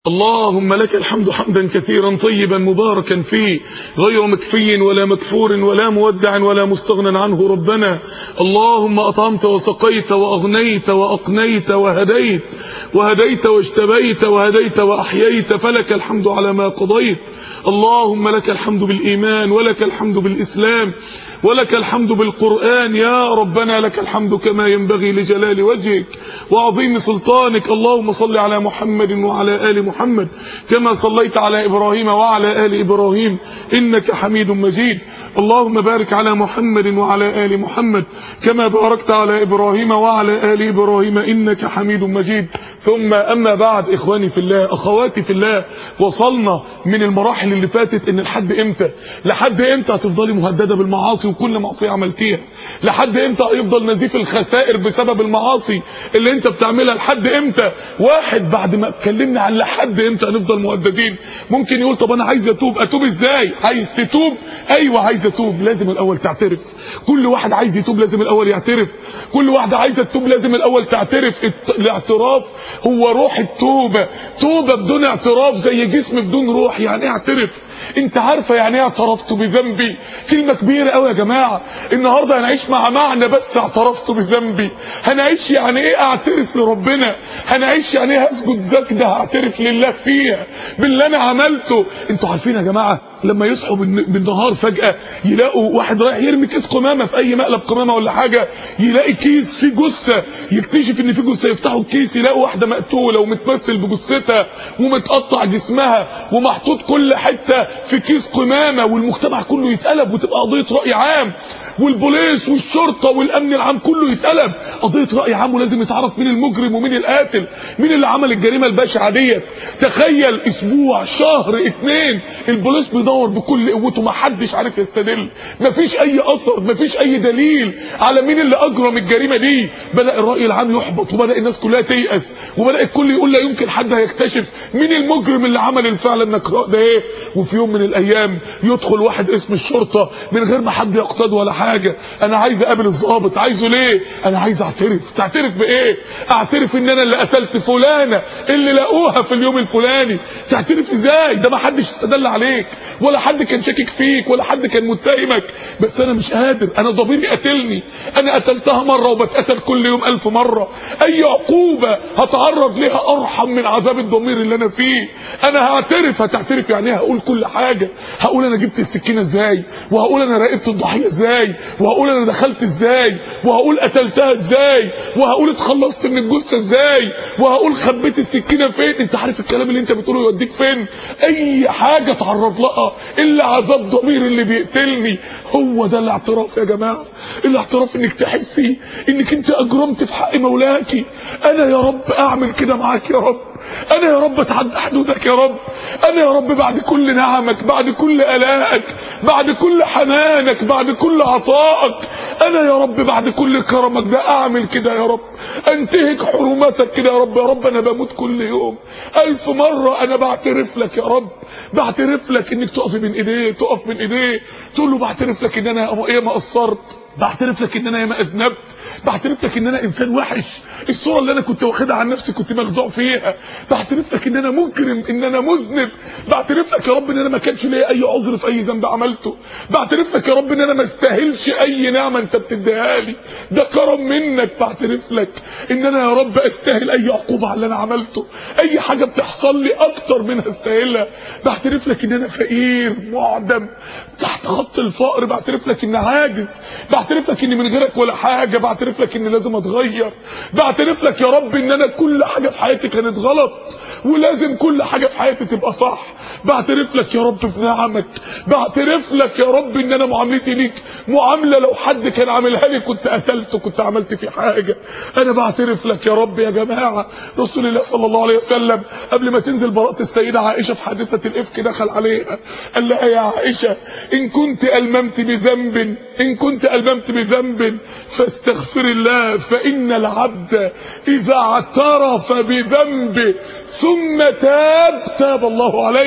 اللهم لك الحمد حمدا كثيرا طيبا مباركا فيه غير مكفي ولا مكفور ولا مودع ولا مستغنى عنه ربنا اللهم أطعمت وسقيت وأغنيت وأقنيت وهديت وهديت واجتبيت وهديت وأحييت فلك الحمد على ما قضيت اللهم لك الحمد بالإيمان ولك الحمد بالإسلام ولك الحمد بالقرآن يا ربنا لك الحمد كما ينبغي لجلال وجهك وعظيم سلطانك اللهم صل على محمد وعلى آل محمد كما صليت على إبراهيم وعلى آل إبراهيم إنك حميد مجيد اللهم بارك على محمد وعلى آل محمد كما باركت على إبراهيم وعلى آل إبراهيم إنك حميد مجيد ثم أما بعد إخواني في الله أخواتي في الله وصلنا من المراحل اللي فاتت إن لحد إمتى لحد إمتى هتفضلي مهددة بالمعاصي وكل معصية عملتيها لحد إمتى هيفضل نزيف الخسائر بسبب المعاصي اللي أنت بتعملها لحد إمتى واحد بعد ما اتكلمنا عن لحد إمتى هنفضل مهددين ممكن يقول طب أنا عايز أتوب أتوب إزاي عايز تتوب أيوة عايز أتوب لازم الأول تعترف كل واحد عايز يتوب لازم الأول يعترف كل واحدة عايزة تتوب لازم الأول تعترف الاعتراف هو روح التوبة توبة بدون اعتراف زي جسم بدون روح يعني ايه اعترف انت عارفة يعني ايه اعترفت بذنبي كلمة كبيرة قوي يا جماعة النهاردة هنعيش مع معنى بس اعترفت بذنبي هنعيش يعني ايه اعترف لربنا هنعيش يعني ايه هسجد سجدة هعترف لله فيها باللي انا عملته انتوا عارفين يا جماعة لما يصحوا بالنهار فجأة يلاقوا واحد رايح يرمي كيس قمامة في اي مقلب قمامة ولا حاجة يلاقي كيس فيه جثة يكتشف ان فيه جثة يفتحوا الكيس يلاقوا واحدة مقتولة ومتمثل بجثتها ومتقطع جسمها ومحطوط كل حتة في كيس قمامة والمجتمع كله يتقلب وتبقى قضية رأي عام والبوليس والشرطة والامن العام كله يتقلب قضية رأي عام ولازم يتعرف مين المجرم ومين القاتل مين اللي عمل الجريمة البشعة ديت تخيل اسبوع شهر اتنين البوليس بيدور بكل قوته ما حدش عارف يستدل مفيش اي اثر مفيش اي دليل على مين اللي اجرم الجريمة دي بدأ الرأي العام يحبط وبدأ الناس كلها تيأس وبدأ الكل يقول لا يمكن حد هيكتشف مين المجرم اللي عمل الفعل النكراء ده ايه وفي يوم من الايام يدخل واحد اسم الشرطة من غير ما حد يقتضي ولا حاجة انا عايز اقابل الضابط عايزه ليه انا عايز اعترف تعترف بايه اعترف ان انا اللي قتلت فلانة اللي لقوها في اليوم الفلاني تعترف ازاي ده ما حدش استدل عليك ولا حد كان شاكك فيك ولا حد كان متهمك بس انا مش قادر انا ضميري قتلني انا قتلتها مرة وبتقتل كل يوم الف مرة اي عقوبة هتعرض ليها ارحم من عذاب الضمير اللي انا فيه انا هعترف هتعترف يعني هقول كل حاجة هقول انا جبت السكينة ازاي وهقول انا راقبت الضحية ازاي وهقول انا دخلت ازاي وهقول قتلتها ازاي وهقول اتخلصت من الجثه ازاي وهقول خبيت السكينه فين انت عارف الكلام اللي انت بتقوله يوديك فين اي حاجه اتعرض لها الا عذاب ضمير اللي بيقتلني هو ده الاعتراف يا جماعه الاعتراف انك تحسي انك انت اجرمت في حق مولاكي انا يا رب اعمل كده معاك يا رب انا يا رب اتعدى حدودك يا رب انا يا رب بعد كل نعمك بعد كل الائك بعد كل حنانك بعد كل عطائك انا يا رب بعد كل كرمك ده اعمل كده يا رب انتهك حرمتك كده يا رب يا رب انا بموت كل يوم الف مرة انا بعترف لك يا رب بعترف لك انك تقف من ايديه تقف من ايديه تقول له بعترف لك ان انا ايه ما قصرت بعترف لك ان انا ما اذنبت بعترف لك ان انا انسان وحش الصورة اللي انا كنت واخدها عن نفسي كنت مخدوع فيها بعترف لك ان انا مجرم ان انا مذنب بعترف لك يا رب ان انا ما كانش ليا اي عذر في اي ذنب عملته بعترف لك يا رب ان انا ما استاهلش اي نعمة انت بتديها لي ده كرم منك بعترف لك ان انا يا رب استاهل اي عقوبة على اللي انا عملته اي حاجة بتحصل لي اكتر منها استاهلها بعترف لك ان انا فقير معدم تحت خط الفقر بعترف لك ان عاجز بعترف لك ان من غيرك ولا حاجة بعترف لك ان لازم اتغير بعترف لك يا رب ان انا كل حاجة في حياتي كانت غلط ولازم كل حاجة في حياتي تبقى صح بعترف لك يا رب بنعمك بعترف لك يا رب ان انا معاملتي ليك معاملة لو حد كان عاملها لي كنت قتلته كنت عملت فيه حاجة انا بعترف لك يا رب يا جماعة رسول الله صلى الله عليه وسلم قبل ما تنزل براءة السيدة عائشة في حادثة الافك دخل عليها قال لها يا عائشة ان كنت الممت بذنب ان كنت الممت بذنب فاستغفر الله فان العبد اذا اعترف بذنبه ثم تاب تاب الله عليه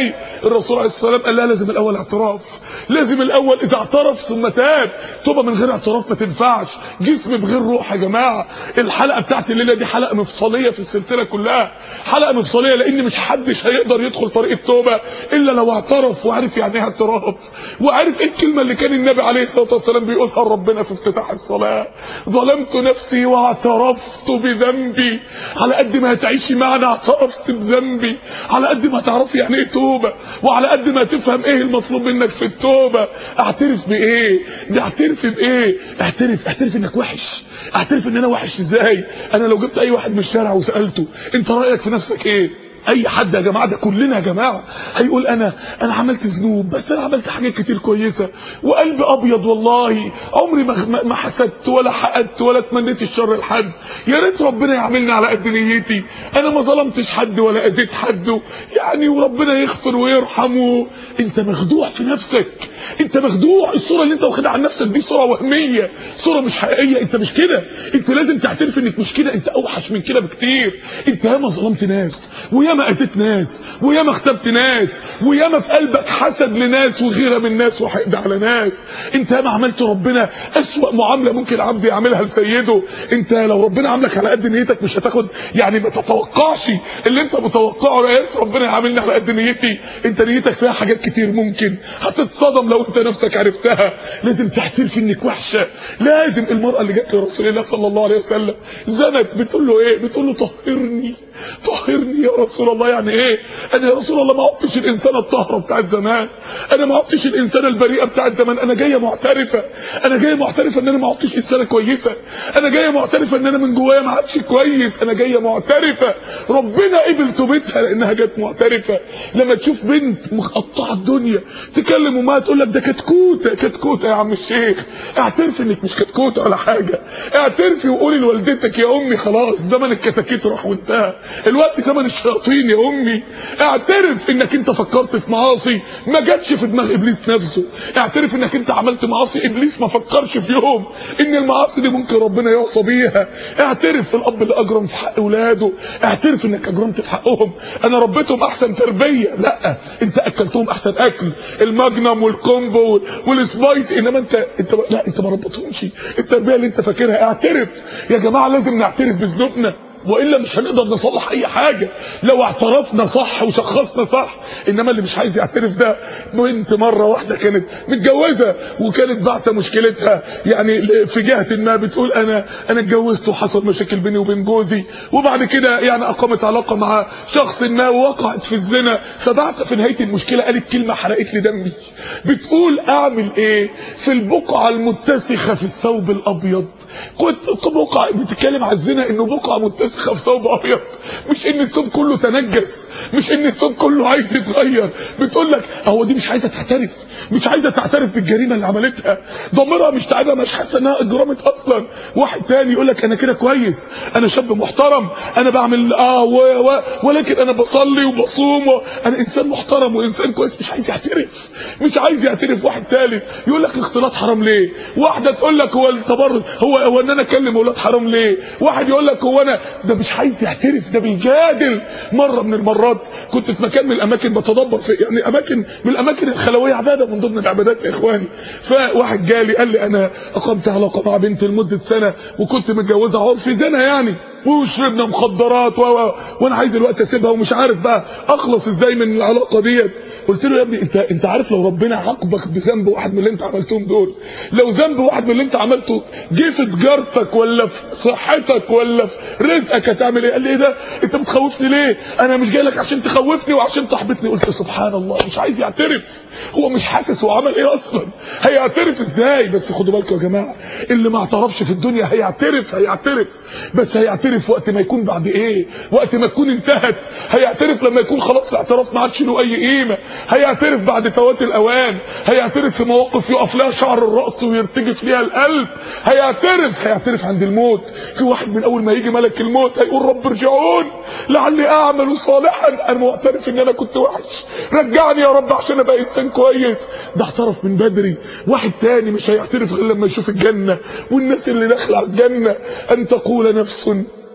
الرسول عليه الصلاه والسلام قال لها لازم الاول اعتراف لازم الاول اذا اعترف ثم تاب توبه من غير اعتراف ما تنفعش جسم بغير روح يا جماعه الحلقه بتاعت الليله دي حلقه مفصليه في السلسله كلها حلقه مفصليه لان مش حدش هيقدر يدخل طريق التوبه الا لو اعترف وعرف يعني ايه اعتراف وعرف ايه الكلمه اللي كان النبي عليه الصلاه والسلام بيقولها لربنا في افتتاح الصلاه ظلمت نفسي واعترفت بذنبي على قد ما هتعيشي معنا اعترفت بذنبي على قد ما تعرفي يعني ايه توبه وعلى قد ما تفهم ايه المطلوب منك في التوبه اعترف بايه اعترف بايه اعترف اعترف انك وحش اعترف ان انا وحش ازاي انا لو جبت اي واحد من الشارع وسالته انت رايك في نفسك ايه اي حد يا جماعه ده كلنا يا جماعه هيقول انا انا عملت ذنوب بس انا عملت حاجات كتير كويسه وقلبي ابيض والله عمري ما ما حسدت ولا حقدت ولا تمنيت الشر لحد يا ريت ربنا يعاملني على قد نيتي انا ما ظلمتش حد ولا اذيت حد يعني وربنا يغفر ويرحمه انت مخدوع في نفسك انت مخدوع الصوره اللي انت واخدها عن نفسك دي صوره وهميه صوره مش حقيقيه انت مش كده انت لازم تعترف انك مش كده انت اوحش من كده بكتير انت ياما ظلمت ناس وياما اذيت ناس وياما اختبت ناس وياما في قلبك حسد لناس وغيره من ناس وحقد على ناس انت ياما عملت ربنا اسوأ معامله ممكن عبد يعملها لسيده انت لو ربنا عاملك على قد نيتك مش هتاخد يعني ما تتوقعش اللي انت متوقعه يا ريت ربنا يعاملني على قد نيتي انت نيتك فيها حاجات كتير ممكن هتتصدم لو انت نفسك عرفتها لازم تعترف انك وحشه لازم المراه اللي جت لرسول الله صلى الله عليه وسلم زنت بتقول له ايه بتقول له طهرني طهرني يا رسول الله يعني ايه انا يا رسول الله ما عدتش الانسانه الطاهره بتاعت زمان انا ما عدتش الانسانه البريئه بتاعت زمان انا جايه معترفه انا جايه معترفه ان انا ما عدتش انسانه كويسه انا جايه معترفه ان انا من جوايا ما عادش كويس انا جايه معترفه ربنا قبل توبتها لانها جت معترفه لما تشوف بنت مقطعه الدنيا تكلم امها تقول لك ده كتكوته كتكوته يا عم الشيخ اعترفي انك مش كتكوته ولا حاجه اعترفي وقولي لوالدتك يا امي خلاص زمن الكتاكيت راح وانتهى الوقت زمن الشياطين يا امي اعترف انك انت فكرت في معاصي ما جاتش في دماغ ابليس نفسه اعترف انك انت عملت معاصي ابليس ما فكرش في يوم ان المعاصي دي ممكن ربنا يعصى بيها اعترف الاب اللي اجرم في حق اولاده اعترف انك اجرمت في حقهم انا ربيتهم احسن تربيه لا انت اكلتهم احسن اكل الماجنم والكومبو والسبايس انما انت انت لا انت ما ربيتهمش التربيه اللي انت فاكرها اعترف يا جماعه لازم نعترف بذنوبنا والا مش هنقدر نصلح اي حاجه لو اعترفنا صح وشخصنا صح انما اللي مش عايز يعترف ده بنت مره واحده كانت متجوزه وكانت بعت مشكلتها يعني في جهه ما بتقول انا انا اتجوزت وحصل مشاكل بيني وبين جوزي وبعد كده يعني اقامت علاقه مع شخص ما ووقعت في الزنا فبعت في نهايه المشكله قالت كلمه حرقت لي دمي بتقول اعمل ايه في البقعه المتسخه في الثوب الابيض كنت بقعه بتتكلم على الزنا انه بقعه متسخه في ثوب ابيض مش ان الثوب كله تنجس مش ان الثوب كله عايز يتغير بتقول لك هو دي مش عايزه تعترف مش عايزه تعترف بالجريمه اللي عملتها ضميرها مش تعبها مش حاسه انها اجرمت اصلا واحد تاني يقول لك انا كده كويس انا شاب محترم انا بعمل اه و و ولكن انا بصلي وبصوم و... انا انسان محترم وانسان كويس مش عايز يعترف مش عايز يعترف واحد ثالث يقول لك الاختلاط حرام ليه واحده تقول لك هو التبرج هو هو ان انا اكلم اولاد حرام ليه واحد يقول لك هو انا ده مش عايز يعترف ده بيجادل مره من المرات كنت في مكان من الاماكن بتدبر في يعني اماكن من الاماكن الخلويه عباده من ضمن العبادات يا اخواني فواحد جالي قال لي انا اقمت علاقه مع بنت لمده سنه وكنت متجوزها عرفي زنا يعني وشربنا مخدرات و... و... وانا عايز الوقت اسيبها ومش عارف بقى اخلص ازاي من العلاقه ديت قلت له يا ابني انت انت عارف لو ربنا عاقبك بذنب واحد من اللي انت عملتهم دول لو ذنب واحد من اللي انت عملته جه في تجارتك ولا في صحتك ولا في رزقك هتعمل ايه قال لي ايه ده انت بتخوفني ليه انا مش جاي لك عشان تخوفني وعشان تحبطني قلت سبحان الله مش عايز يعترف هو مش حاسس هو عمل ايه اصلا هيعترف ازاي بس خدوا بالكم يا جماعه اللي ما اعترفش في الدنيا هيعترف هيعترف بس هيعترف وقت ما يكون بعد ايه وقت ما تكون انتهت هيعترف لما يكون خلاص الاعتراف ما عادش له اي قيمه هيعترف بعد فوات الاوان هيعترف في مواقف يقف لها شعر الراس ويرتجف فيها القلب هيعترف هيعترف عند الموت في واحد من اول ما يجي ملك الموت هيقول رب ارجعون لعلي اعمل صالحا انا معترف ان انا كنت وحش رجعني يا رب عشان ابقى انسان كويس ده اعترف من بدري واحد تاني مش هيعترف غير لما يشوف الجنه والناس اللي داخله على الجنه ان تقول نفس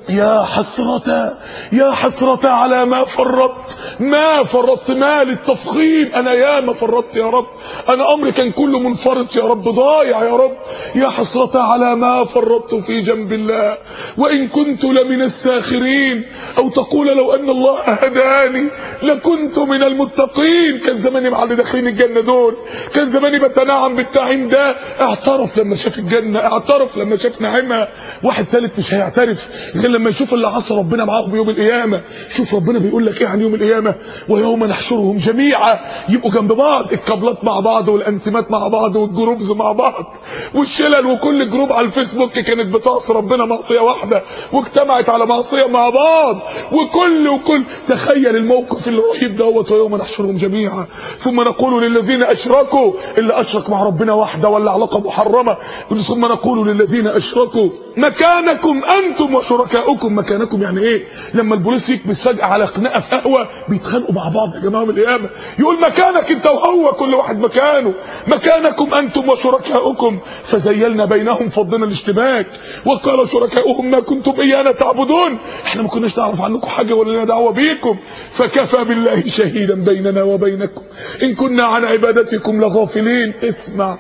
يا حسرة يا حسرة على ما فرطت ما فرطت ما للتفخيم انا يا ما فرطت يا رب انا امري كان كله منفرط يا رب ضايع يا رب يا حسرة على ما فرطت في جنب الله وان كنت لمن الساخرين او تقول لو ان الله هداني لكنت من المتقين كان زماني مع اللي داخلين الجنة دول كان زماني بتنعم بالنعيم ده اعترف لما شاف الجنة اعترف لما شاف نعيمها واحد ثالث مش هيعترف غير لما يشوف اللي عصى ربنا معاهم يوم القيامة شوف ربنا بيقول لك ايه عن يوم القيامة ويوم نحشرهم جميعا يبقوا جنب بعض الكابلات مع بعض والانتمات مع بعض والجروبز مع بعض والشلل وكل جروب على الفيسبوك كانت بتعصي ربنا معصية واحدة واجتمعت على معصية مع بعض وكل وكل تخيل الموقف الرهيب دوت ويوم نحشرهم جميعا ثم نقول للذين اشركوا اللي اشرك مع ربنا واحدة ولا علاقة محرمة ثم نقول للذين اشركوا مكانكم انتم وشركاؤكم مكانكم يعني ايه لما البوليس يكبس فجأة على خناقه في قهوه بيتخانقوا مع بعض يا جماعه من القيامه يقول مكانك انت وهو كل واحد مكانه مكانكم انتم وشركاؤكم فزيلنا بينهم فضنا الاشتباك وقال شركاؤهم ما كنتم ايانا تعبدون احنا ما كناش نعرف عنكم حاجه ولا لنا دعوه بيكم فكفى بالله شهيدا بيننا وبينكم ان كنا عن عبادتكم لغافلين اسمع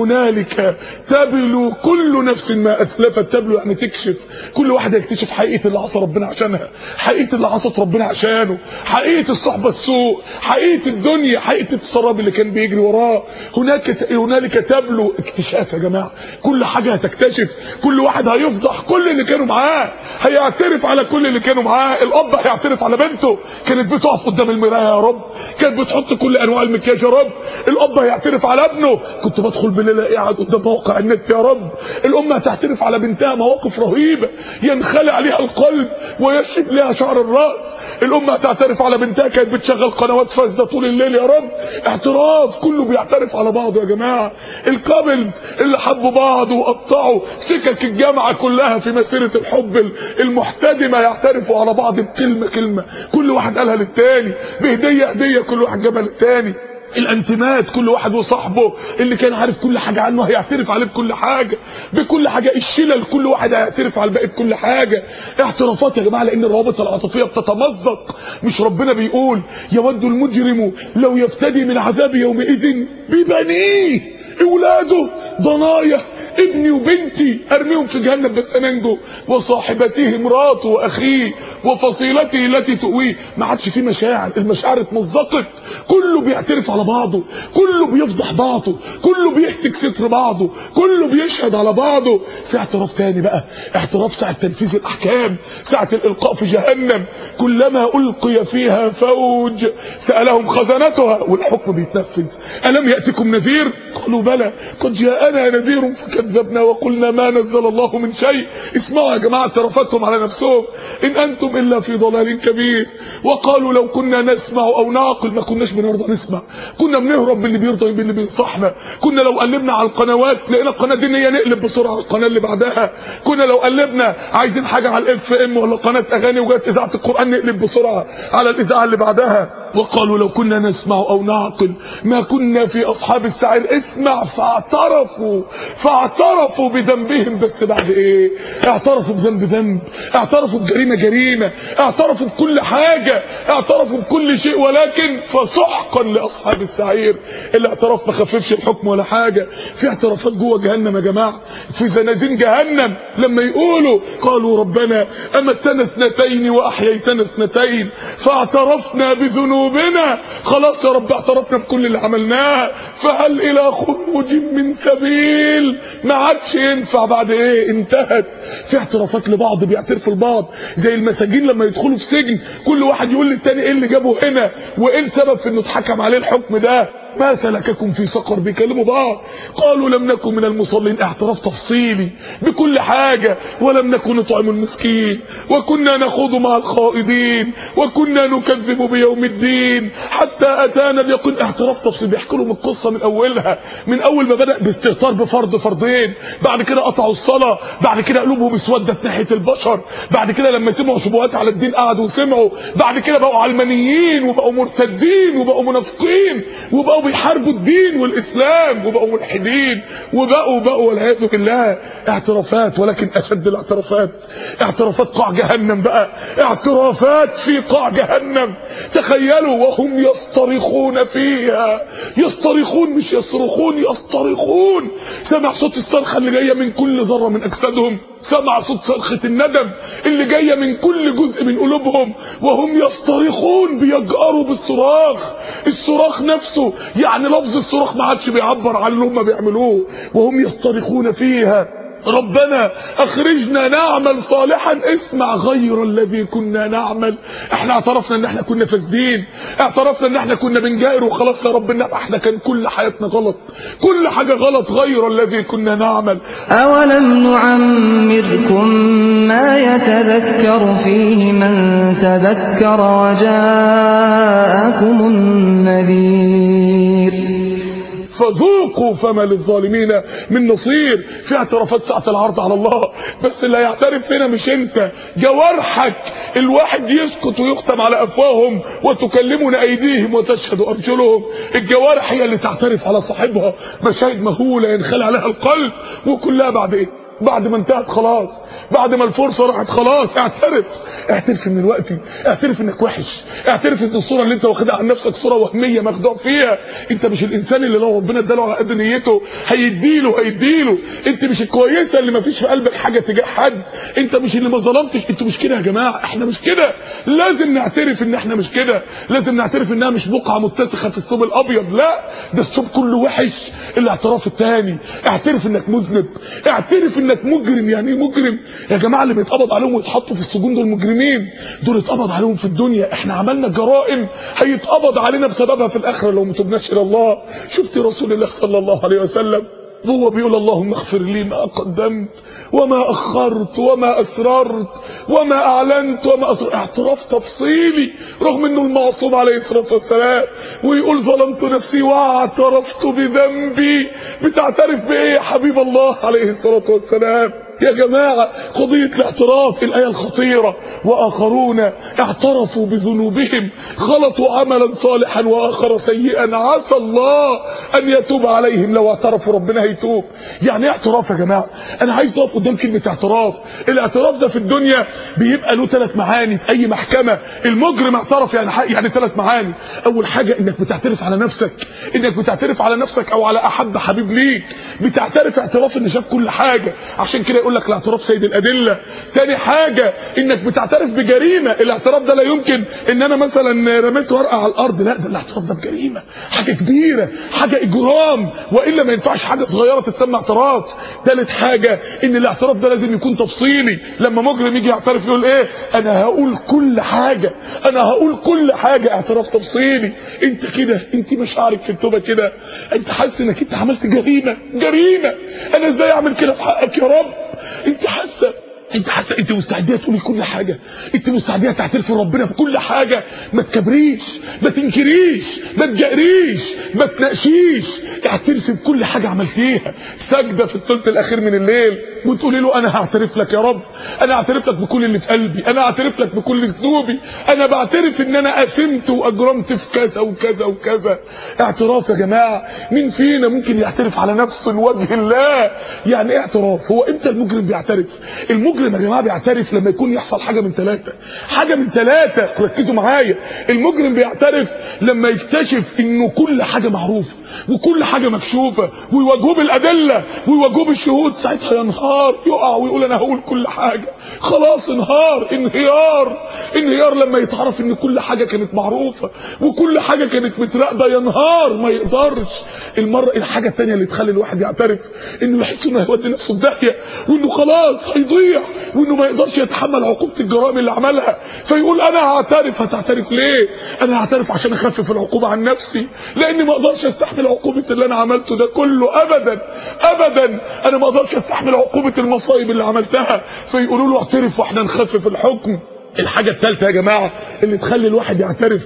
هنالك تبلو كل نفس ما اسلفت تبلو يعني تكشف كل واحد يكتشف حقيقه اللي عصى ربنا عشانها حقيقه اللي عصت ربنا عشانه حقيقه الصحبه السوء حقيقه الدنيا حقيقه السراب اللي كان بيجري وراه هناك هنالك تبلو اكتشاف يا جماعه كل حاجه هتكتشف كل واحد هيفضح كل اللي كانوا معاه هيعترف على كل اللي كانوا معاه الاب هيعترف على بنته كانت بتقف قدام المرايه يا رب كانت بتحط كل انواع المكياج يا رب الاب هيعترف على ابنه كنت بدخل بالليل الاقيه قاعد قدام موقع النت يا رب الام هتعترف على بنتها مواقف رهيبه ينخلع عليها القلب ويشب لها شعر الراس الام هتعترف على بنتها كانت بتشغل قنوات فاسده طول الليل يا رب اعتراف كله بيعترف على بعضه يا جماعه الكابلز اللي حبوا بعض وقطعوا سكك الجامعه كلها في مسيره الحب المحتدمه يعترفوا على بعض بكلمه كلمه كل واحد قالها للتاني بهديه هديه كل واحد جابها للتاني الانتمات كل واحد وصاحبه اللي كان عارف كل حاجة عنه هيعترف عليه بكل حاجة بكل حاجة الشلل كل واحد هيعترف على الباقي بكل حاجة اعترافات يا جماعة لان الروابط العاطفية بتتمزق مش ربنا بيقول يود المجرم لو يفتدي من عذاب يومئذ ببنيه اولاده ضنايا ابني وبنتي ارميهم في جهنم بس انجو وصاحبته مراته واخيه وفصيلته التي تؤويه ما عادش في مشاعر المشاعر اتمزقت كله بيعترف على بعضه كله بيفضح بعضه كله بيهتك ستر بعضه كله بيشهد على بعضه في اعتراف تاني بقى اعتراف ساعة تنفيذ الاحكام ساعة الالقاء في جهنم كلما القي فيها فوج سألهم خزنتها والحكم بيتنفذ الم يأتكم نذير قالوا بلى قد جاءنا نذير فكذبنا وقلنا ما نزل الله من شيء اسمعوا يا جماعة اعترافاتهم على نفسهم ان انتم الا في ضلال كبير وقالوا لو كنا نسمع او نعقل ما كناش بنرضى نسمع كنا بنهرب من اللي بيرضى من اللي بينصحنا كنا لو قلبنا على القنوات لقينا القناه دينيه نقلب بسرعه على القناه اللي بعدها كنا لو قلبنا عايزين حاجه على الاف ام ولا قناه اغاني وجت اذاعه القران نقلب بسرعه على الاذاعه اللي بعدها وقالوا لو كنا نسمع او نعقل ما كنا في اصحاب السعير اسمع فاعترفوا فاعترفوا بذنبهم بس بعد ايه اعترفوا بذنب ذنب اعترفوا بجريمه جريمه اعترفوا بكل حاجه اعترفوا بكل شيء ولكن فسحقا لاصحاب السعير الاعتراف ما خففش الحكم ولا حاجه في اعترافات جوه جهنم يا جماعه في زنازين جهنم لما يقولوا قالوا ربنا امتنا اثنتين واحييتنا اثنتين فاعترفنا بذنوبنا خلاص يا رب اعترفنا بكل اللي عملناه فهل الى خروج من سبيل ما عادش ينفع بعد ايه انتهت في اعترافات لبعض بيعترفوا لبعض زي المساجين لما يدخلوا في سجن كل واحد يقول للتاني ايه اللي جابه هنا وايه السبب في انه اتحكم عليه الحكم ده ما سلككم في سقر بيكلموا بعض قالوا لم نكن من المصلين اعتراف تفصيلي بكل حاجة ولم نكن نطعم المسكين وكنا نخوض مع الخائضين وكنا نكذب بيوم الدين حتى اتانا اليقين اعتراف تفصيلي بيحكوا لهم القصة من اولها من اول ما بدأ باستهتار بفرض فرضين بعد كده قطعوا الصلاة بعد كده قلوبهم اسودت ناحية البشر بعد كده لما سمعوا شبهات على الدين قعدوا وسمعوا بعد كده بقوا علمانيين وبقوا مرتدين وبقوا منافقين وبقوا بيحاربوا الدين والاسلام وبقوا ملحدين وبقوا بقوا والعياذ بالله اعترافات ولكن اشد الاعترافات اعترافات قاع جهنم بقى اعترافات في قاع جهنم تخيلوا وهم يصطرخون فيها يصطرخون مش يصرخون يصطرخون سمع صوت الصرخه اللي جايه من كل ذره من اجسادهم سمع صوت صرخة الندم اللي جاية من كل جزء من قلوبهم وهم يصطرخون بيجأروا بالصراخ الصراخ نفسه يعني لفظ الصراخ ما عادش بيعبر عن اللي هم بيعملوه وهم يصطرخون فيها ربنا اخرجنا نعمل صالحا اسمع غير الذي كنا نعمل احنا اعترفنا ان احنا كنا فاسدين اعترفنا ان احنا كنا بنجائر وخلاص يا رب إن احنا كان كل حياتنا غلط كل حاجة غلط غير الذي كنا نعمل أولم نعمركم ما يتذكر فيه من تذكر وجاءكم النذير فذوقوا فما للظالمين من نصير في اعترافات ساعة العرض على الله بس اللي هيعترف هنا مش انت جوارحك الواحد يسكت ويختم على افواههم وتكلمنا ايديهم وتشهد ارجلهم الجوارح هي اللي تعترف على صاحبها مشاهد مهولة ينخلع عليها القلب وكلها بعد ايه بعد ما انتهت خلاص بعد ما الفرصه راحت خلاص اعترف اعترف من دلوقتي اعترف انك وحش اعترف ان الصوره اللي انت واخدها عن نفسك صوره وهميه مخدوع فيها انت مش الانسان اللي لو ربنا اداله على قد نيته هيديله هيديله انت مش الكويسه اللي ما فيش في قلبك حاجه تجاه حد انت مش اللي ما ظلمتش انتوا مش كده يا جماعه احنا مش كده لازم نعترف ان احنا مش كده لازم نعترف انها مش بقعه متسخه في الثوب الابيض لا ده الثوب كله وحش الاعتراف الثاني اعترف انك مذنب اعترف انك مجرم يعني ايه مجرم يا جماعه اللي بيتقبض عليهم ويتحطوا في السجون دول مجرمين دول اتقبض عليهم في الدنيا احنا عملنا جرائم هيتقبض علينا بسببها في الاخره لو ما تبناش الى الله شفت رسول الله صلى الله عليه وسلم هو بيقول اللهم اغفر لي ما قدمت وما اخرت وما اسررت وما اعلنت وما أسررت اعتراف تفصيلي رغم انه المعصوم عليه الصلاه والسلام ويقول ظلمت نفسي واعترفت بذنبي بتعترف بايه يا حبيب الله عليه الصلاه والسلام يا جماعة قضية الاعتراف الآية الخطيرة وآخرون اعترفوا بذنوبهم خلطوا عملا صالحا وآخر سيئا عسى الله أن يتوب عليهم لو اعترفوا ربنا هيتوب يعني ايه اعتراف يا جماعة أنا عايز نقف قدام كلمة اعتراف الاعتراف ده في الدنيا بيبقى له ثلاث معاني في أي محكمة المجرم اعترف يعني حق يعني ثلاث معاني أول حاجة إنك بتعترف على نفسك إنك بتعترف على نفسك أو على أحب حبيب ليك بتعترف اعتراف إن شاف كل حاجة عشان كده يقول لك الاعتراف سيد الأدلة تاني حاجة إنك بتعترف بجريمة الاعتراف ده لا يمكن إن أنا مثلا رميت ورقة على الأرض لا ده الاعتراف ده بجريمة حاجة كبيرة حاجة إجرام وإلا ما ينفعش حاجة صغيرة تتسمى اعتراف تالت حاجة إن الاعتراف ده لازم يكون تفصيلي لما مجرم يجي يعترف يقول إيه أنا هقول كل حاجة أنا هقول كل حاجة اعتراف تفصيلي أنت كده أنت مشاعرك في التوبة كده أنت حاسس إنك أنت عملت جريمة جريمة أنا إزاي أعمل كده في حقك يا رب انت حاسه انت حاسه انت مستعديه تقولي كل حاجه انت مستعديه تعترفي ربنا بكل حاجه ما تكبريش ما تنكريش ما تجاريش ما تناقشيش اعترفي بكل حاجه عملتيها سجده في الثلث الاخير من الليل وتقولي له انا هعترف لك يا رب انا اعترف لك بكل اللي في قلبي انا اعترف لك بكل ذنوبي انا بعترف ان انا اثمت واجرمت في كذا وكذا وكذا اعتراف يا جماعه مين فينا ممكن يعترف على نفسه لوجه الله يعني ايه اعتراف هو امتى المجرم بيعترف المجرم يا جماعه بيعترف لما يكون يحصل حاجه من ثلاثه حاجه من ثلاثه ركزوا معايا المجرم بيعترف لما يكتشف انه كل حاجه معروفه وكل حاجه مكشوفه ويواجهوه بالادله ويواجهوه بالشهود ساعتها ينهار يقع ويقول انا هقول كل حاجه خلاص انهار انهيار انهيار لما يتعرف ان كل حاجه كانت معروفه وكل حاجه كانت متراقبه ينهار ما يقدرش المره الحاجه الثانيه اللي تخلي الواحد يعترف انه يحس انه هيودي نفسه في داهيه وانه خلاص هيضيع وانه ما يقدرش يتحمل عقوبه الجرائم اللي عملها فيقول انا هعترف هتعترف ليه انا هعترف عشان اخفف العقوبه عن نفسي لاني ما اقدرش استحمل عقوبه اللي انا عملته ده كله ابدا ابدا انا ما اقدرش استحمل عقوبه المصايب اللي عملتها فيقولوا له اعترف واحنا نخفف الحكم الحاجة الثالثة يا جماعة اللي تخلي الواحد يعترف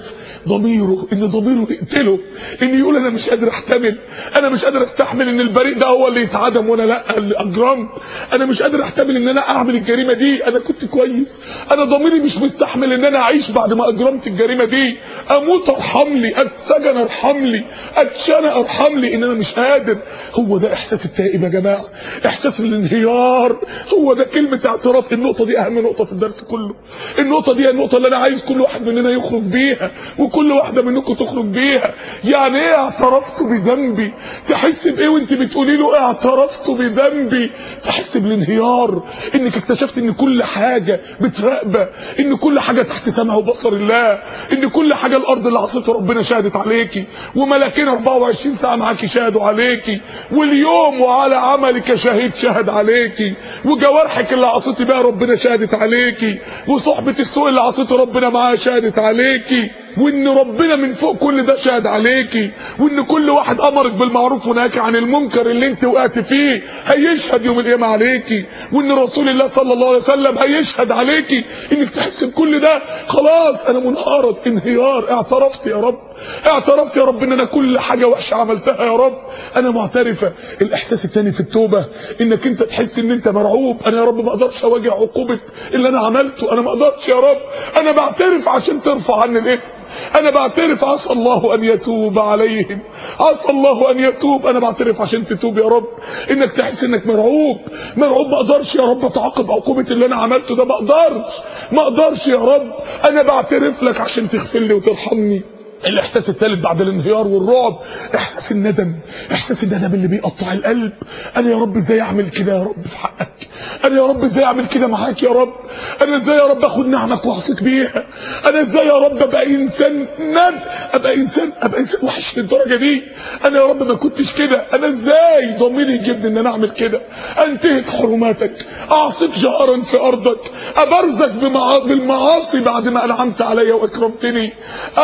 ضميره ان ضميره يقتله ان يقول انا مش قادر احتمل انا مش قادر استحمل ان البريء ده هو اللي يتعدم وانا لا اللي اجرمت انا مش قادر احتمل ان انا اعمل الجريمه دي انا كنت كويس انا ضميري مش مستحمل ان انا اعيش بعد ما اجرمت الجريمه دي اموت ارحم لي اتسجن ارحم لي اتشنى ارحم لي ان انا مش قادر هو ده احساس التائب يا جماعه احساس الانهيار هو ده كلمه اعتراف النقطه دي اهم نقطه في الدرس كله النقطه دي النقطه اللي انا عايز كل واحد مننا يخرج بيها وكل واحده منكم تخرج بيها يعني ايه اعترفت بذنبي تحس بايه وانت بتقولي له اعترفت بذنبي تحس بالانهيار انك اكتشفت ان كل حاجه متراقبه ان كل حاجه تحت سمع وبصر الله ان كل حاجه الارض اللي عصيتها ربنا شهدت عليكي وملاكين 24 ساعه معاكي شهدوا عليكي واليوم وعلى عملك شهيد شهد عليكي وجوارحك اللي عصيتي بيها ربنا شهدت عليكي وصحبه السوء اللي عصيتي ربنا معاها شهدت عليكي وان ربنا من فوق كل ده شهد عليكي وان كل واحد امرك بالمعروف ونهاك عن المنكر اللي انت وقعت فيه هيشهد يوم القيامه عليكي وان رسول الله صلى الله عليه وسلم هيشهد عليكي انك تحس بكل ده خلاص انا منهارة انهيار اعترفت يا رب اعترفت يا رب ان انا كل حاجه وحشه عملتها يا رب انا معترفه الاحساس التاني في التوبه انك انت تحس ان انت مرعوب انا يا رب ما اقدرش اواجه عقوبه اللي انا عملته انا ما اقدرش يا رب انا بعترف عشان ترفع عني الاثم انا بعترف عسى الله ان يتوب عليهم عسى الله ان يتوب انا بعترف عشان تتوب يا رب انك تحس انك مرعوب مرعوب ما اقدرش يا رب اتعاقب عقوبه اللي انا عملته ده ما اقدرش ما اقدرش يا رب انا بعترف لك عشان تغفر لي وترحمني الاحساس الثالث بعد الانهيار والرعب احساس الندم احساس الندم اللي بيقطع القلب انا يا رب ازاي اعمل كده يا رب في حقك انا يا رب ازاي اعمل كده معاك يا رب انا ازاي يا رب اخد نعمك واعصيك بيها انا ازاي يا رب ابقى انسان ند ابقى انسان ابقى انسان وحش للدرجه دي انا يا رب ما كنتش كده انا ازاي ضميري يجيبني ان انا اعمل كده انتهك حرماتك اعصيك جهرا في ارضك ابرزك بمعا... بالمعاصي بعد ما انعمت عليا واكرمتني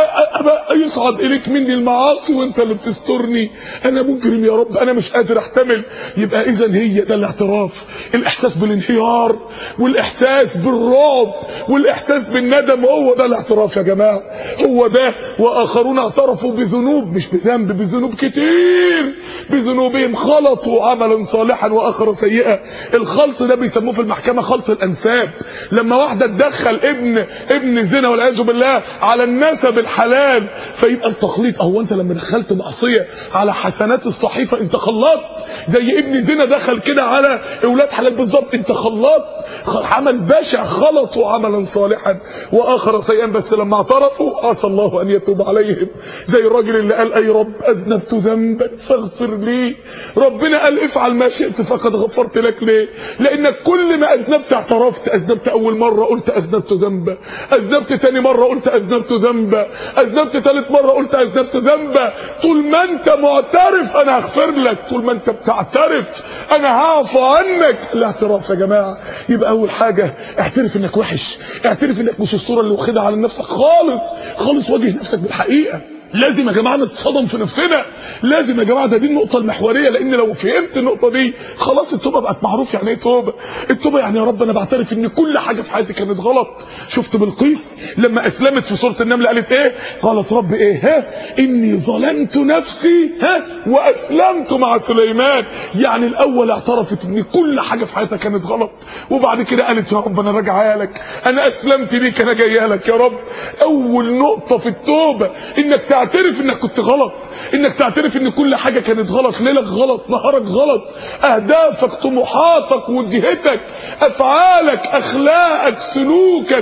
ابقى يصعد اليك مني المعاصي وانت اللي بتسترني انا مجرم يا رب انا مش قادر احتمل يبقى اذا هي ده الاعتراف الاحساس بالانهيار والاحساس بالرعب والاحساس بالندم هو ده الاعتراف يا جماعه هو ده واخرون اعترفوا بذنوب مش بذنب بذنوب كتير بذنوبهم خلطوا عملا صالحا واخر سيئا الخلط ده بيسموه في المحكمه خلط الانساب لما واحده تدخل ابن ابن زنا والعياذ بالله على النسب الحلال فيبقى التخليط هو انت لما دخلت معصيه على حسنات الصحيفه انت خلطت زي ابن زنا دخل كده على اولاد حلال بالظبط انت خلطت عمل بشع خلطوا عملا صالحا واخر سيئا بس لما اعترفوا عسى الله ان يتوب عليهم زي الراجل اللي قال اي رب اذنبت ذنبا فاغفر لي ربنا قال افعل ما شئت فقد غفرت لك ليه لانك كل ما اذنبت اعترفت اذنبت اول مره قلت اذنبت ذنبا اذنبت تاني مره قلت اذنبت ذنبا اذنبت ثالث مره قلت اذنبت ذنبا طول ما انت معترف انا هغفر لك طول ما انت بتعترف انا هعفو عنك الاعتراف يا جماعه يبقى اول حاجه اعترف انك وحش اعترف انك مش الصوره اللي واخدها على نفسك خالص خالص واجه نفسك بالحقيقه لازم يا جماعه نتصدم في نفسنا لازم يا جماعه ده دي النقطه المحوريه لان لو فهمت النقطه دي خلاص التوبه بقت معروف يعني ايه توبه التوبه يعني يا رب انا بعترف ان كل حاجه في حياتي كانت غلط شفت بالقيس لما اسلمت في سوره النمل قالت ايه قالت رب ايه ها اني ظلمت نفسي ها واسلمت مع سليمان يعني الاول اعترفت ان كل حاجه في حياتها كانت غلط وبعد كده قالت يا رب انا راجعه لك انا اسلمت ليك انا جايه لك يا رب اول نقطه في التوبه انك تعترف انك كنت غلط انك تعترف ان كل حاجة كانت غلط ليلك غلط نهارك غلط اهدافك طموحاتك وجهتك افعالك اخلاقك سلوكك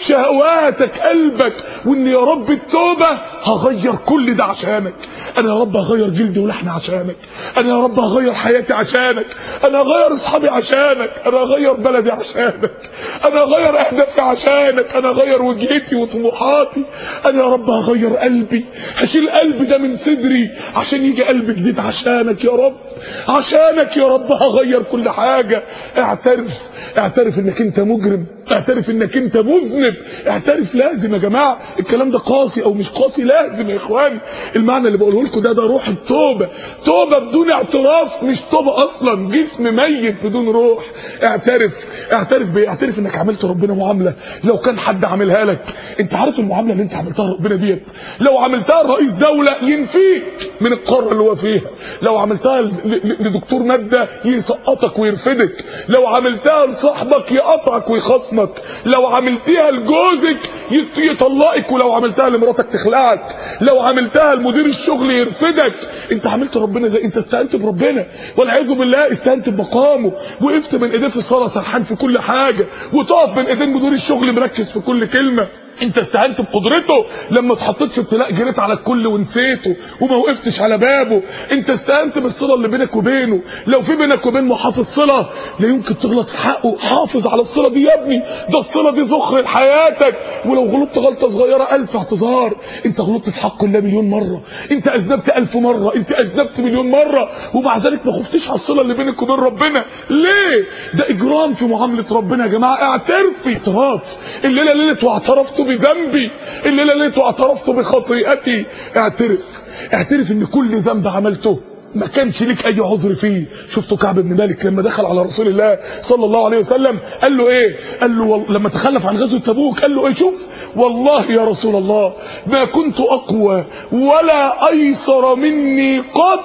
شهواتك قلبك وان يا رب التوبة هغير كل ده عشانك انا يا رب هغير جلدي ولحمي عشانك انا يا رب هغير حياتي عشانك انا هغير اصحابي عشانك انا هغير بلدي عشانك انا هغير اهدافي عشانك انا هغير وجهتي وطموحاتي انا يا رب هغير قلبي هشيل قلبي ده من صدري عشان يجي قلب جديد عشانك يا رب عشانك يا رب هغير كل حاجة اعترف اعترف انك انت مجرم اعترف انك انت مذنب اعترف لازم يا جماعة الكلام ده قاسي او مش قاسي لازم يا اخواني المعنى اللي بقوله لكم ده ده روح التوبة توبة بدون اعتراف مش توبة اصلا جسم ميت بدون روح اعترف اعترف بايه اعترف انك عملت ربنا معاملة لو كان حد عاملها لك انت عارف المعاملة اللي انت عملتها لربنا ديت لو عملتها لرئيس دولة ينفيك من القارة اللي هو فيها لو عملتها ل- ل- لدكتور مادة يسقطك ويرفدك لو عملتها لصاحبك يقطعك ويخصمك لو عملتها لجوزك يط- يطلقك ولو عملتها لمراتك تخلعك لو عملتها لمدير الشغل يرفدك انت عملت ربنا زي انت استهنت بربنا والعياذ بالله استهنت بمقامه وقفت من ايديه في الصلاه سرحان في كل حاجه وتقف من ايدين مدير الشغل مركز في كل كلمه انت استهنت بقدرته لما اتحطيت في ابتلاء جريت على الكل ونسيته وما وقفتش على بابه انت استهنت بالصله اللي بينك وبينه لو في بينك وبين محافظ صله لا يمكن تغلط في حقه حافظ على الصله دي يا ابني ده الصله دي ذخر لحياتك ولو غلطت غلطه صغيره الف اعتذار انت غلطت في حق الله مليون مره انت اذنبت الف مره انت اذنبت مليون مره ومع ذلك ما خفتش على الصله اللي بينك وبين ربنا ليه ده اجرام في معامله ربنا يا جماعه اعترفي اعتراف الليله ليله واعترفت بذنبي الليله ليله واعترفت بخطيئتي اعترف اعترف ان كل ذنب عملته ما كانش ليك اي عذر فيه شفتوا كعب بن مالك لما دخل على رسول الله صلى الله عليه وسلم قال له ايه قال له وال... لما تخلف عن غزوه تبوك قال له ايه شوف والله يا رسول الله ما كنت اقوى ولا ايسر مني قط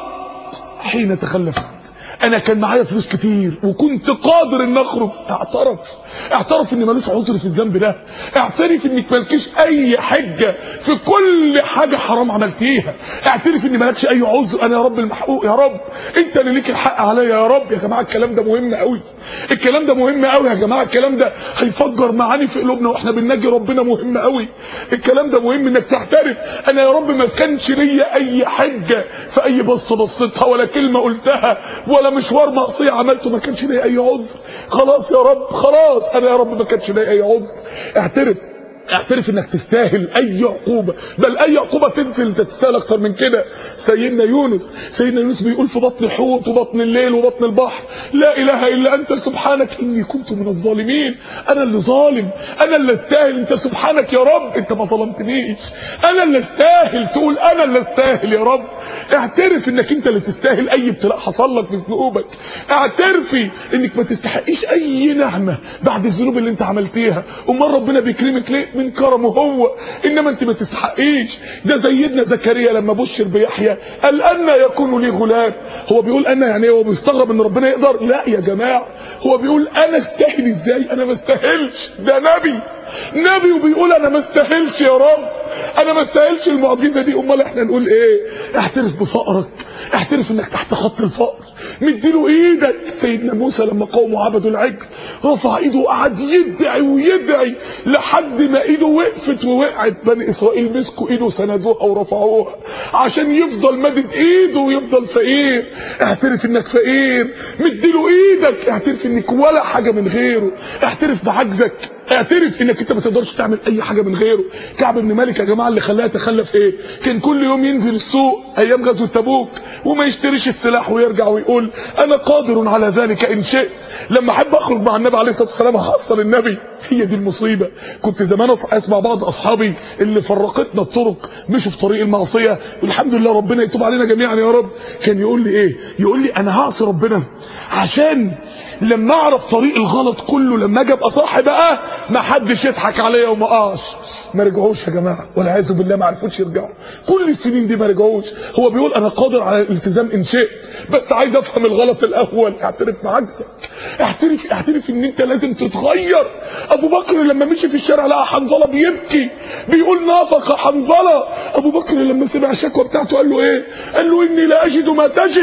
حين تخلفت انا كان معايا فلوس كتير وكنت قادر ان اخرج اعترف اعترف ان ملوش عذر في الذنب ده اعترف انك مالكيش اي حجه في كل حاجه حرام عملتيها اعترف ان مالكش اي عذر انا يا رب المحقوق يا رب انت اللي ليك الحق عليا يا رب يا جماعه الكلام ده مهم قوي الكلام ده مهم قوي يا جماعه الكلام ده هيفجر معاني في قلوبنا واحنا بنناجي ربنا مهم قوي الكلام ده مهم انك تعترف انا يا رب ما كانش ليا اي حجه في اي بصه بصيتها ولا كلمه قلتها ولا مشوار معصيه عملته ما كانش ليا اي عذر خلاص يا رب خلاص انا يا رب ما كانش ليا اي عذر اعترف اعترف انك تستاهل اي عقوبة بل اي عقوبة تنزل انت تستاهل اكتر من كده سيدنا يونس سيدنا يونس بيقول في بطن الحوت وبطن الليل وبطن البحر لا اله الا انت سبحانك اني كنت من الظالمين انا اللي ظالم انا اللي استاهل انت سبحانك يا رب انت ما ظلمتنيش انا اللي استاهل تقول انا اللي استاهل يا رب اعترف انك انت اللي تستاهل اي ابتلاء حصل لك بذنوبك اعترفي انك ما تستحقيش اي نعمة بعد الذنوب اللي انت عملتيها امال ربنا بيكرمك ليه من كرمه هو انما انت ما تستحقيش ده سيدنا زكريا لما بشر بيحيى قال انا يكون لي غلام هو بيقول انا يعني إيه؟ هو بيستغرب ان ربنا يقدر لا يا جماعه هو بيقول انا استاهل ازاي انا ما استاهلش ده نبي نبي وبيقول انا ما استاهلش يا رب انا ما استاهلش المعجزه دي امال احنا نقول ايه اعترف بفقرك اعترف انك تحت خط الفقر مديله ايدك سيدنا موسى لما قوموا عبدوا العجل رفع ايده وقعد يدعي ويدعي لحد ما ايده وقفت ووقعت بني اسرائيل مسكوا ايده سندوها ورفعوها عشان يفضل مدد ايده ويفضل فقير اعترف انك فقير مديله ايدك اعترف انك ولا حاجه من غيره اعترف بعجزك اعترف انك انت ما تقدرش تعمل اي حاجه من غيره كعب بن مالك يا جماعه اللي خلاه يتخلف ايه كان كل يوم ينزل السوق ايام غزوه تبوك وما يشتريش السلاح ويرجع ويقول انا قادر على ذلك ان شئت لما احب اخرج مع النبي عليه الصلاه والسلام هحصل النبي هي دي المصيبه كنت زمان اسمع بعض اصحابي اللي فرقتنا الطرق مشوا في طريق المعصيه والحمد لله ربنا يتوب علينا جميعا يا رب كان يقول لي ايه يقول لي انا هعصي ربنا عشان لما اعرف طريق الغلط كله لما اجي ابقى صح بقى ما حدش يضحك عليا وما اقعش ما رجعوش يا جماعه والعياذ بالله ما عرفوش يرجعوا كل السنين دي ما رجعوش هو بيقول انا قادر على الالتزام ان شئت بس عايز افهم الغلط الاول اعترف بعجزك اعترف اعترف ان انت لازم تتغير ابو بكر لما مشي في الشارع لقى حنظله بيبكي بيقول نافق حنظله ابو بكر لما سمع الشكوى بتاعته قال له ايه قال له اني لا اجد ما تجد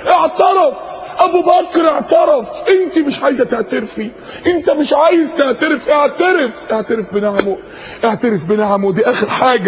اعترف ابو بكر اعترف انت مش عايزه تعترفي انت مش عايز تعترف اعترف اعترف بنعمه اعترف بنعمه دي اخر حاجه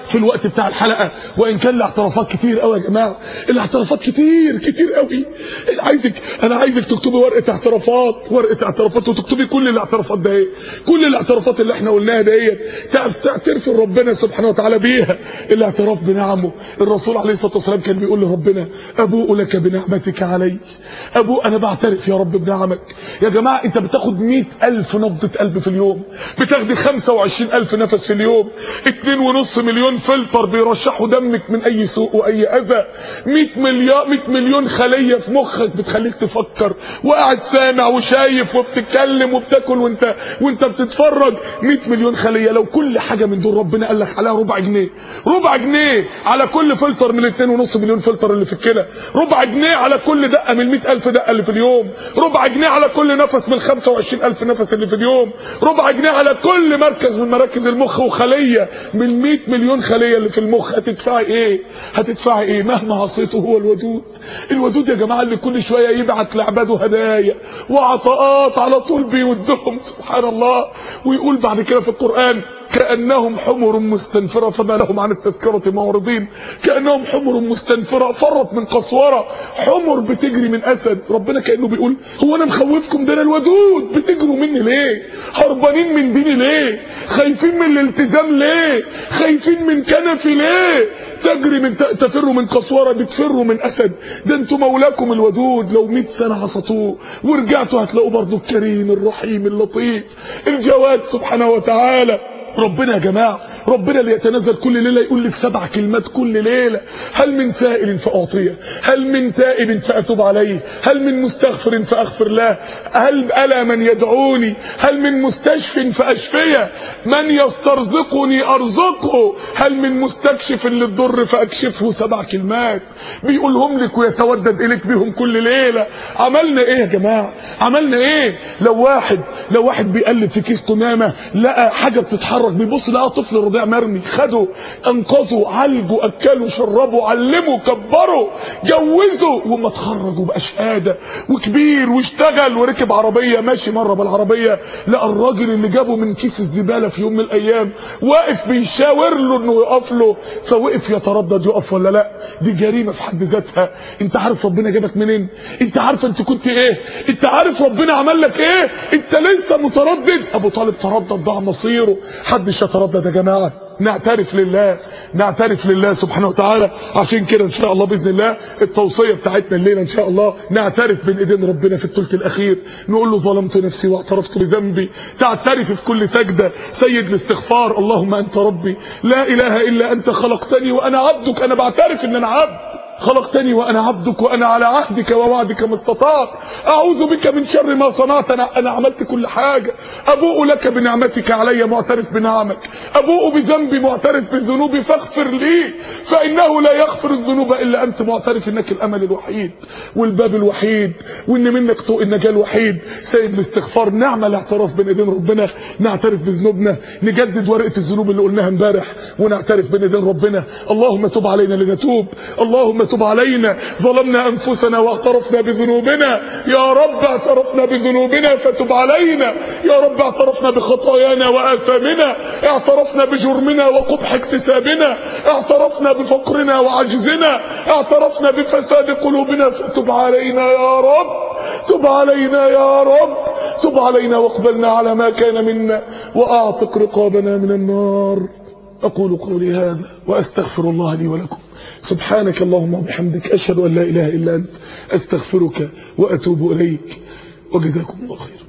في الوقت بتاع الحلقه وان كان الاعترافات كتير قوي يا جماعه الاعترافات كتير كتير قوي عايزك انا عايزك تكتبي ورقه اعترافات ورقه اعترافات وتكتبي كل الاعترافات ده ايه كل الاعترافات اللي احنا قلناها ديت تعترفي ربنا سبحانه وتعالى بيها الاعتراف بنعمه الرسول عليه الصلاه والسلام كان بيقول لربنا ابوء لك بنعمتك علي ابوء انا بعترف يا رب بنعمك يا جماعه انت بتاخد مئة ألف نبضه قلب في اليوم بتاخدي 25 ألف نفس في اليوم اتنين ونص مليون فلتر بيرشحوا دمك من اي سوء واي اذى 100 مليار 100 مليون خليه في مخك بتخليك تفكر وقاعد سامع وشايف وبتتكلم وبتاكل وانت وانت بتتفرج 100 مليون خليه لو كل حاجه من دول ربنا قال لك عليها ربع جنيه ربع جنيه على كل فلتر من اتنين ونص مليون فلتر اللي في الكلى ربع جنيه على كل دقه من 100 ألف دقه اللي في اليوم ربع جنيه على كل نفس من 25 ألف نفس اللي في اليوم ربع جنيه على كل مركز من مراكز المخ وخليه من 100 مليون خليه اللي في المخ هتدفعي ايه هتدفعي ايه مهما عصيته هو الودود الودود يا جماعه اللي كل شويه يبعت لعباده هدايا وعطاءات على طول بيودهم سبحان الله ويقول بعد كده في القران كأنهم حمر مستنفرة فما لهم عن التذكرة معرضين كأنهم حمر مستنفرة فرت من قسورة حمر بتجري من أسد ربنا كأنه بيقول هو أنا مخوفكم ده أنا الودود بتجروا مني ليه هربانين من ديني ليه خايفين من الالتزام ليه خايفين من كنفي ليه تجري من تفروا من قسورة بتفروا من أسد ده انتوا مولاكم الودود لو 100 سنة عصتوه ورجعتوا هتلاقوا برضو الكريم الرحيم اللطيف الجواد سبحانه وتعالى ربنا يا جماعه ربنا اللي يتنزل كل ليله يقول لك سبع كلمات كل ليله هل من سائل فاعطيه هل من تائب فاتوب عليه هل من مستغفر فاغفر له هل الا من يدعوني هل من مستشف فاشفيه من يسترزقني ارزقه هل من مستكشف للضر فاكشفه سبع كلمات بيقولهم لك ويتودد اليك بهم كل ليله عملنا ايه يا جماعه عملنا ايه لو واحد لو واحد بيقلب في كيس قمامه لقى حاجه بتتحرك بيبص لقى طفل رضيع مرمي خده انقذه عالجه اكله شربه علمه كبره جوزه وما اتخرج وبقى شهاده وكبير واشتغل وركب عربيه ماشي مره بالعربيه لقى الراجل اللي جابه من كيس الزباله في يوم من الايام واقف بيشاور له انه يقف له فوقف يتردد يقف ولا لا دي جريمه في حد ذاتها انت عارف ربنا جابك منين انت عارف انت كنت ايه انت عارف ربنا عمل لك ايه انت لسه متردد ابو طالب تردد ضاع مصيره حدش يتردد يا جماعه نعترف لله نعترف لله سبحانه وتعالى عشان كده ان شاء الله باذن الله التوصيه بتاعتنا الليله ان شاء الله نعترف بين ايدين ربنا في الثلث الاخير نقول له ظلمت نفسي واعترفت بذنبي تعترف في كل سجده سيد الاستغفار اللهم انت ربي لا اله الا انت خلقتني وانا عبدك انا بعترف ان انا عبد خلقتني وانا عبدك وانا على عهدك ووعدك ما استطعت اعوذ بك من شر ما صنعت انا انا عملت كل حاجه ابوء لك بنعمتك علي معترف بنعمك ابوء بذنبي معترف بذنوبي فاغفر لي فانه لا يغفر الذنوب الا انت معترف انك الامل الوحيد والباب الوحيد وان منك طوق النجاه الوحيد سيد الاستغفار نعمه الاعتراف بين ايدين ربنا نعترف بذنوبنا نجدد ورقه الذنوب اللي قلناها امبارح ونعترف بين ايدين ربنا اللهم تب علينا لنتوب اللهم تب علينا ظلمنا انفسنا واعترفنا بذنوبنا يا رب اعترفنا بذنوبنا فتب علينا يا رب اعترفنا بخطايانا واثامنا اعترفنا بجرمنا وقبح اكتسابنا اعترفنا بفقرنا وعجزنا اعترفنا بفساد قلوبنا فتب علينا يا رب تب علينا يا رب تب علينا واقبلنا على ما كان منا واعتق رقابنا من النار اقول قولي هذا واستغفر الله لي ولكم سبحانك اللهم وبحمدك أشهد أن لا إله إلا أنت أستغفرك وأتوب إليك وجزاكم الله خيرا